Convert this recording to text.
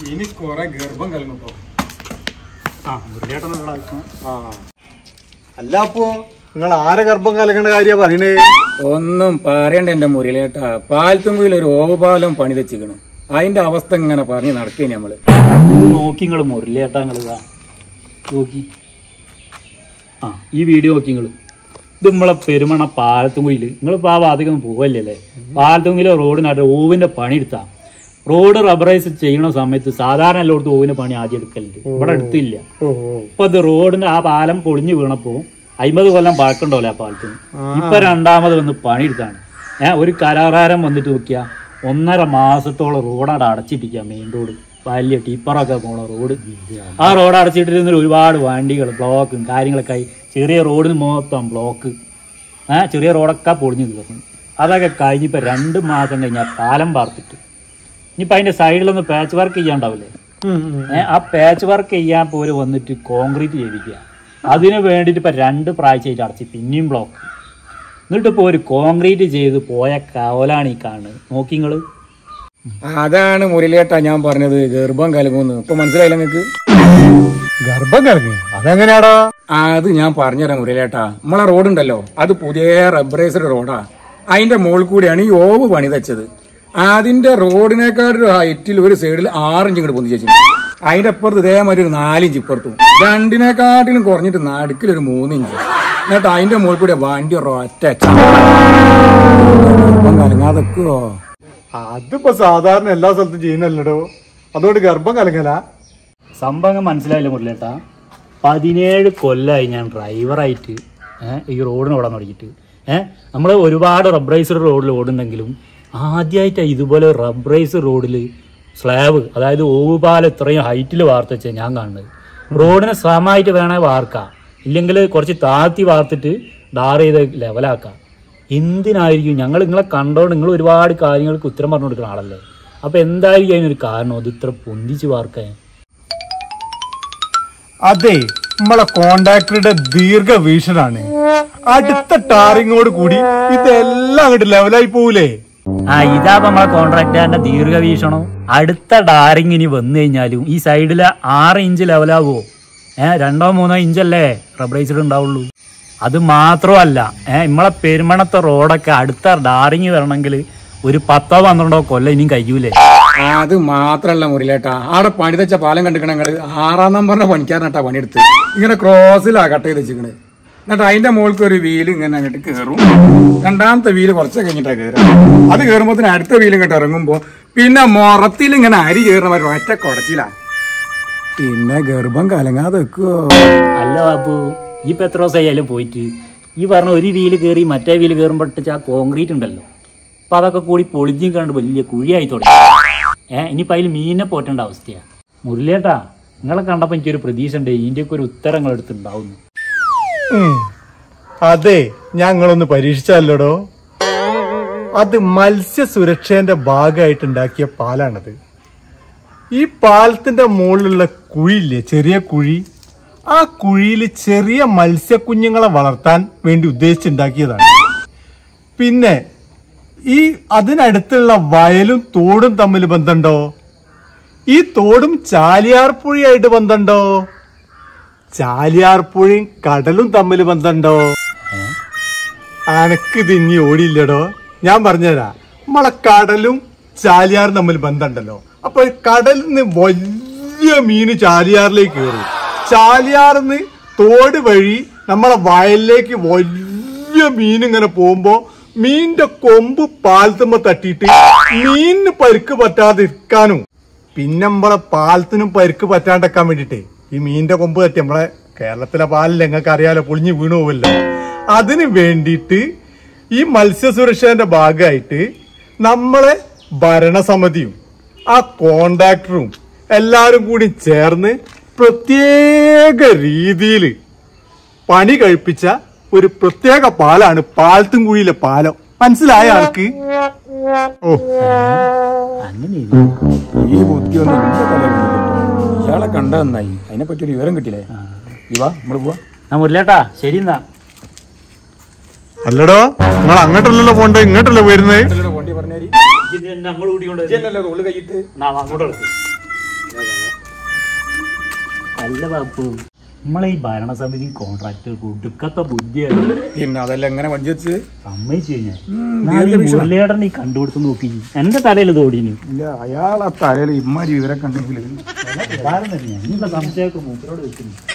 ഇനി കൊറേ ഗർഭം കലങ്ങട്ടോ ആ മുരളിയേട്ടനുള്ള ആ അല്ല അപ്പോ നിങ്ങൾ ആരെ ഗർഭം കലക്കേണ്ട കാര്യ പറയണേ ഒന്നും പറയണ്ട എന്റെ മുരളിയേട്ടാ പാലത്തുമ്പിൽ ഒരു ഓവുപാലം പണി വെച്ചിക്കണം അതിന്റെ അവസ്ഥ ഇങ്ങനെ പറഞ്ഞ് നടക്കേ നമ്മള് നോക്കി നിങ്ങൾ മുരളിയേട്ടാ നിങ്ങൾ ഇതാ നോക്കി ആ ഈ വീഡിയോ നോക്കി നിങ്ങൾ ഇത് നമ്മളെ പെരുമണ പാലത്തുങ്കുയിൽ നിങ്ങളിപ്പോൾ ആ ഭാഗത്തേക്ക് പോവല്ലേ അല്ലേ പാലത്തുങ്കുയിലെ റോഡിനകത്ത് ഓവിന്റെ പണി എടുത്താ റോഡ് റബ്ബറൈസ് ചെയ്യണ സമയത്ത് സാധാരണ എല്ലായിടത്തും ഓവിന്റെ പണി ആദ്യം എടുക്കലുണ്ട് ഇവിടെ എടുത്തില്ല ഇപ്പൊ ഇത് റോഡിന്റെ ആ പാലം പൊളിഞ്ഞു വീണപ്പോ അമ്പത് കൊല്ലം പഴക്കണ്ടോല്ലേ ആ പാലത്തിന് ഇപ്പൊ രണ്ടാമത് വന്ന് പണിയെടുത്താണ് ഏഹ് ഒരു കരാറാരം വന്നിട്ട് നോക്കിയാ ഒന്നര മാസത്തോളം റോഡാട് അടച്ചിട്ടിരിക്കുക മെയിൻ റോഡ് വലിയ ടിപ്പറൊക്കെ പോണ റോഡ് ആ റോഡ് അടച്ചിട്ടിരുന്ന ഒരുപാട് വണ്ടികൾ ബ്ലോക്കും കാര്യങ്ങളൊക്കെ ആയി ചെറിയ റോഡിന് മൊത്തം ബ്ലോക്ക് ആ ചെറിയ റോഡൊക്കെ പൊളിഞ്ഞു തീർന്നു അതൊക്കെ കഴിഞ്ഞിപ്പോൾ രണ്ട് മാസം കഴിഞ്ഞാൽ പാലം പാർത്തിട്ട് ഇനിയിപ്പോൾ അതിൻ്റെ സൈഡിലൊന്ന് പാച്ച് വർക്ക് ചെയ്യാണ്ടാവില്ലേ ഏ, ആ പാച്ച് വർക്ക് ചെയ്യാൻ പോലെ വന്നിട്ട് കോൺക്രീറ്റ് ചെയ്തിരിക്കുക അതിന് വേണ്ടിയിട്ട് ഇപ്പം രണ്ട് പ്രാവശ്യമായിട്ട് അടച്ച് പിന്നെയും ബ്ലോക്ക് എന്നിട്ട് ഇപ്പോൾ ഒരു കോൺക്രീറ്റ് ചെയ്ത് പോയ കവലാണ് ഈ കാണുന്നത് നോക്കിങ്ങള് അതാണ് മുരളിയേട്ടാ ഞാൻ പറഞ്ഞത് ഗർഭം കലങ്ങുന്നു ഇപ്പൊ മനസ്സിലായില്ല നിങ്ങക്ക് ഗർഭം കലങ്ങി അതെങ്ങനെയാടാ അത് ഞാൻ പറഞ്ഞുതരാം മുരളിയേട്ടാ നമ്മളെ റോഡുണ്ടല്ലോ അത് പുതിയ റബ്ബറൈസ്ഡ് റോഡാ അതിന്റെ മുകളിൽ കൂടിയാണ് ഈ ഓവ് പണി വെച്ചത് അതിന്റെ റോഡിനേക്കാളൊരു ഹൈറ്റിൽ ഒരു സൈഡിൽ ആറിഞ്ച് ഇങ്ങോട്ട് പൊന്തി ചേച്ചി അതിന്റെ അപ്പുറത്ത് ഇതേമാതിരി ഒരു നാലിഞ്ച് ഇപ്പുറത്തും രണ്ടിനെക്കാട്ടിലും കുറഞ്ഞിട്ട് നടുക്കിൽ ഒരു മൂന്നിഞ്ച് എന്നിട്ട് അതിന്റെ മുകളിൽ കൂടി വണ്ടി ഒറ്റ ഗർഭം കലങ്ങാതെക്കോ അതിപ്പോ സാധാരണ എല്ലാ സ്ഥലത്തും ചെയ്യുന്നല്ലടോ അതുകൊണ്ട് ഗർഭം കലങ്ങല സംഭവം മനസ്സിലായില്ല മുരളിയേട്ടാ പതിനേഴ് കൊല്ലമായി ഞാൻ ഡ്രൈവറായിട്ട് ഏഹ് ഈ റോഡിന് ഓടാൻ തുടങ്ങിയിട്ട് ഏഹ് നമ്മൾ ഒരുപാട് റബ്ബറൈസ്ഡ് റോഡിൽ ഓടുന്നെങ്കിലും ആദ്യമായിട്ടാണ് ഇതുപോലെ റബ്ബറൈസ് റോഡിൽ സ്ലാബ് അതായത് ഓവുപാലം ഇത്രയും ഹൈറ്റിൽ വാർത്ത് വെച്ചാൽ ഞാൻ കാണുന്നത് റോഡിന് സമമായിട്ട് വേണേ വാർക്കാം ഇല്ലെങ്കിൽ കുറച്ച് താഴ്ത്തി വാർത്തിട്ട് ഡാർ ചെയ്ത് ലെവലാക്കാം എന്തിനായിരിക്കും ഞങ്ങൾ നിങ്ങളെ കണ്ടോണ്ട് നിങ്ങൾ ഒരുപാട് കാര്യങ്ങൾക്ക് ഉത്തരം പറഞ്ഞു കൊടുക്കുന്ന ആളല്ലേ അപ്പോൾ എന്തായിരിക്കും അതിനൊരു കാരണം അത് ഇത്ര പൊന്തിച്ച് വാർക്കാൻ അതെ നമ്മളെ കോണ്ടാക്ടറുടെ ദീർഘവീക്ഷനാണ് അടുത്ത ടാറിങ്ങോട് കൂടി ഇതെല്ലാം അങ്ങോട്ട് ലെവലായി പോകൂലേ ആ ഇതാ നമ്മളെ കോൺട്രാക്ടറിന്റെ ദീർഘവീക്ഷണം അടുത്ത ഡാറിങ് ഇനി വന്നു കഴിഞ്ഞാലും ഈ സൈഡില് ആറ് ഇഞ്ച് ലെവലാവോ ഏ രണ്ടോ മൂന്നോ ഇഞ്ചല്ലേ റബ്ബറൈസ്ഡ് ഉണ്ടാവുള്ളൂ അത് മാത്രമല്ല ഏ നമ്മളെ പെരുമണത്തെ റോഡൊക്കെ അടുത്ത ഡാറിങ് വരണമെങ്കിൽ ഒരു പത്തോ പന്ത്രണ്ടോ കൊല്ലം ഇനിയും കഴിയൂലേ അത് മാത്രല്ല മുരളിയേട്ടാ ആടെ പണി വെച്ച പാലം കണ്ടിക്കണ നിങ്ങള് ആറാം നമ്പറിന്റെ പണിക്കാരനട്ടാ പണിയെടുത്ത് ഇങ്ങനെ ക്രോസിലാ കട്ട് ചെയ്ത് വെച്ചിക്കണ് എന്നിട്ട് അതിന്റെ മുകൾക്ക് ഒരു വീല് ഇങ്ങനെ അങ്ങോട്ട് കയറും രണ്ടാമത്തെ വീല് കുറച്ച് കഴിഞ്ഞിട്ടാ കയറുക അത് കയറുമ്പോത്തിന് അടുത്ത വീലും ഇങ്ങോട്ട് ഇറങ്ങുമ്പോ പിന്നെ മുറത്തിൽ ഇങ്ങനെ അരി കയറുന്ന ഒരു ഒറ്റ കുടച്ചിലാ പിന്നെ ഗർഭം കലങ്ങാതെ വെക്കുവോ അല്ല ബാബു ഈ ഇപ്പൊ എത്ര ദിവസമായാലും പോയിട്ട് ഈ പറഞ്ഞ ഒരു വീല് കയറി മറ്റേ വീല് കയറുമ്പോഴത്തേക്ക് ആ കോൺക്രീറ്റ് ഉണ്ടല്ലോ അപ്പൊ അതൊക്കെ കൂടി പൊളിഞ്ഞും കണ്ട് വലിയ കുഴിയായി തുടങ്ങി ഏഹ് ഇനിയിപ്പോൾ അതിൽ മീനിനെ പോറ്റേണ്ട അവസ്ഥയാണ് മുരളിയേട്ടാ നിങ്ങളെ കണ്ടപ്പോൾ എനിക്കൊരു പ്രതീക്ഷ ഉണ്ട് ഇതിൻ്റെയൊക്കെ ഒരു ഉത്തരങ്ങൾ എടുത്തുണ്ടാവുന്നു ഉം. അതെ ഞങ്ങളൊന്ന് പരീക്ഷിച്ചല്ലോടോ അത് മത്സ്യ സുരക്ഷേന്റെ ഭാഗമായിട്ട് ഉണ്ടാക്കിയ പാലാണത് ഈ പാലത്തിന്റെ മുകളിലുള്ള കുഴിയില്ലേ ചെറിയ കുഴി ആ കുഴിയിൽ ചെറിയ മത്സ്യക്കുഞ്ഞുങ്ങളെ വളർത്താൻ വേണ്ടി ഉദ്ദേശിച്ചുണ്ടാക്കിയതാണ് പിന്നെ ഈ അതിനടുത്തുള്ള വയലും തോടും തമ്മിൽ ബന്ധമുണ്ടോ ഈ തോടും ചാലിയാർ പുഴയായിട്ട് ബന്ധമുണ്ടോ ചാലിയാർ പുഴയും കടലും തമ്മിൽ ബന്ധമുണ്ടോ അനക്ക് തിങ്ങി ഓടിയില്ലടോ ഞാൻ പറഞ്ഞുതരാ നമ്മളെ കടലും ചാലിയാറും തമ്മിൽ ബന്ധമുണ്ടല്ലോ അപ്പൊ കടലിൽ നിന്ന് വലിയ മീന് ചാലിയാറിലേക്ക് കയറും ചാലിയാറിന്ന് തോട് വഴി നമ്മളെ വയലിലേക്ക് വലിയ മീൻ ഇങ്ങനെ പോകുമ്പോ മീനിന്റെ കൊമ്പ് പാലത്തുമ്പോ തട്ടിയിട്ട് മീനിന് പരിക്ക് പറ്റാതിരിക്കാനും പിന്നെ നമ്മളെ പാലത്തിനും പരിക്ക് പറ്റാണ്ടിരിക്കാൻ വേണ്ടിട്ടേ ഈ മീനിന്റെ കൊമ്പ് തട്ടി നമ്മളെ കേരളത്തിലെ പാലിൽ ഞങ്ങൾക്ക് അറിയാലോ പൊളിഞ്ഞു വീണു പോവല്ലോ അതിന് വേണ്ടിയിട്ട് ഈ മത്സ്യസുരക്ഷേന്റെ ഭാഗമായിട്ട് നമ്മളെ ഭരണസമിതിയും ആ കോണ്ടാക്ടറും എല്ലാരും കൂടി ചേർന്ന് പ്രത്യേക രീതിയിൽ പണി കഴിപ്പിച്ച ഒരു പ്രത്യേക പാലാണ് പാലത്തുംകുഴിയിലെ പാലം മനസ്സിലായ ആൾക്ക് ഓ അങ്ങനെ ഈ ബുദ്ധിയൊന്നും ഇന്റെ തലയിലില്ല. ഇയാളെ കണ്ട നന്നായി അതിനെ പറ്റി ഒരു വിവരം കിട്ടില്ലേ ഇവാ നമ്മള് പോവാ ആ മുരളിയേട്ടാ ശരി എന്നാ അല്ലടോ നിങ്ങൾ അങ്ങോട്ടല്ലല്ലോ പോണ്ടേ ഇങ്ങോട്ടല്ലേ വരുന്നത് വണ്ടി പറഞ്ഞാരി ഞങ്ങൾ കൂടി കൊണ്ട് തോള് കൈയിട്ട് അങ്ങോട്ട് എടുക്ക് അല്ല ബാപ്പു നമ്മളെ ഈ ഭരണസമിതി കോൺട്രാക്ടർ കൊടുക്കത്ത ബുദ്ധിയാണ് പിന്നെ അതെല്ലാം എങ്ങനെ വഞ്ചി വെച്ച് സമ്മതിച്ചു കഴിഞ്ഞാൽ ഉം, ഞാൻ ഈ മുരളിയേട്ടൻ നീ കണ്ടുപിടുത്ത് നോക്കി എന്റെ തലയിൽ തോടിന് ഇല്ല അയാൾ ആ തലയിൽ ഇമ്മാരി വിവരം കണ്ടെങ്കിൽ ഉപകാരം തന്നെയാണ് ഇനിയുള്ള സംശയമൊക്കെ മൂപ്പരോട് വെക്കുന്നു